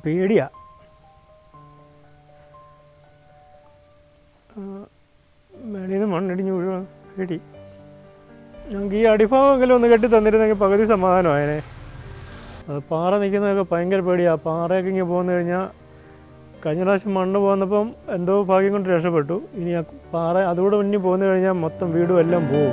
പേടിയാ വെളിയിൽ നിന്ന് മണ്ണിടിഞ്ഞ് വീഴുക പേടി ഞങ്ങൾക്ക് ഈ അടിഭാഗമെങ്കിലും ഒന്ന് കെട്ടി തന്നിരുന്നെങ്കിൽ പകുതി സമാധാനമായേനെ അത് പാറ നിൽക്കുന്നതൊക്കെ ഭയങ്കര പേടിയാണ് പാറയൊക്കെ ഇങ്ങനെ പോന്നു കഴിഞ്ഞാൽ കഴിഞ്ഞ പ്രാവശ്യം മണ്ണ് പോന്നപ്പം എന്തോ ഭാഗ്യം കൊണ്ട് രക്ഷപ്പെട്ടു ഇനി ആ പാറ അതുകൂടെ മുന്നിൽ പോന്നു കഴിഞ്ഞാൽ മൊത്തം വീടും എല്ലാം പോകും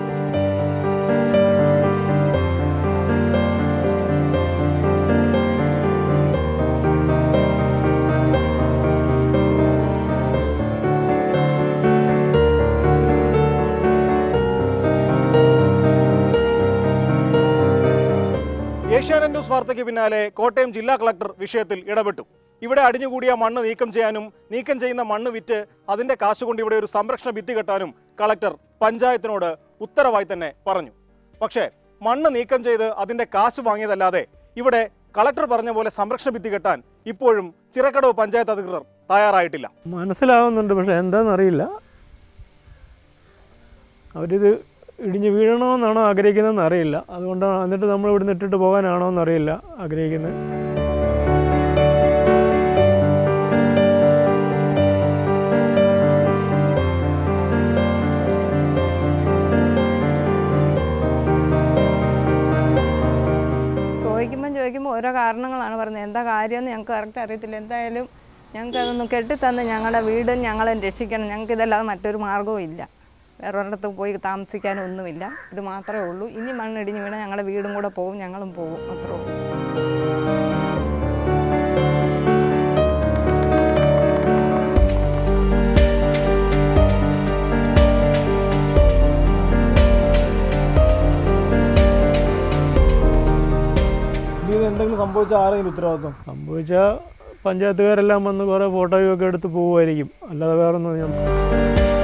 ഏഷ്യാനെറ്റ് ന്യൂസ് വാർത്തയ്ക്ക് പിന്നാലെ കോട്ടയം ജില്ലാ കളക്ടർ വിഷയത്തിൽ ഇടപെട്ടു ഇവിടെ അടിഞ്ഞുകൂടിയ മണ്ണ് നീക്കം ചെയ്യാനും നീക്കം ചെയ്യുന്ന മണ്ണ് വിറ്റ് അതിന്റെ കാശ് കൊണ്ട് ഇവിടെ ഒരു സംരക്ഷണ ഭിത്തി കെട്ടാനും കളക്ടർ പഞ്ചായത്തിനോട് ഉത്തരവായി തന്നെ പറഞ്ഞു പക്ഷേ മണ്ണ് നീക്കം ചെയ്ത് അതിന്റെ കാശ് വാങ്ങിയതല്ലാതെ ഇവിടെ കളക്ടർ പറഞ്ഞ പോലെ സംരക്ഷണ ഭിത്തി കെട്ടാൻ ഇപ്പോഴും ചിറക്കടവ് പഞ്ചായത്ത് അധികൃതർ തയ്യാറായിട്ടില്ല മനസ്സിലാവുന്നുണ്ട് പക്ഷെ എന്താണെന്നറിയില്ല അവരിത് ഇടിഞ്ഞ് വീഴണമെന്നാണോ ആഗ്രഹിക്കുന്നതെന്ന് അറിയില്ല അതുകൊണ്ടാണ് എന്നിട്ട് നമ്മൾ ഇവിടുന്ന് ഇട്ടിട്ട് പോകാനാണോ എന്നറിയില്ല ആഗ്രഹിക്കുന്നത് ചോദിക്കുമ്പം ചോദിക്കുമ്പോൾ ഓരോ കാരണങ്ങളാണ് പറയുന്നത് എന്താ കാര്യമെന്ന് ഞങ്ങൾക്ക് കറക്റ്റ് അറിയത്തില്ല എന്തായാലും ഞങ്ങൾക്ക് അതൊന്ന് കെട്ടിത്തന്ന് ഞങ്ങളുടെ വീടും ഞങ്ങളെ രക്ഷിക്കണം ഞങ്ങൾക്ക് ഇതല്ലാതെ മറ്റൊരു മാർഗ്ഗവും ഇല്ല വേറെ ഒരിടത്ത് പോയി താമസിക്കാനും ഒന്നുമില്ല ഇത് മാത്രമേ ഉള്ളൂ ഇനി മണ്ണിടിഞ്ഞ് വീണാൽ ഞങ്ങളുടെ വീടും കൂടെ പോകും ഞങ്ങളും പോകും അത്രേ ഉള്ളൂ ഇത് എന്തെങ്കിലും സംഭവിച്ച ആരെങ്കിലും ഉത്തരവാദിത്വം സംഭവിച്ചാൽ പഞ്ചായത്തുകാരെല്ലാം വന്ന് കുറേ ഫോട്ടോയും ഒക്കെ എടുത്ത് പോകുമായിരിക്കും അല്ലാതെ വേറെ ഒന്നും ഞാൻ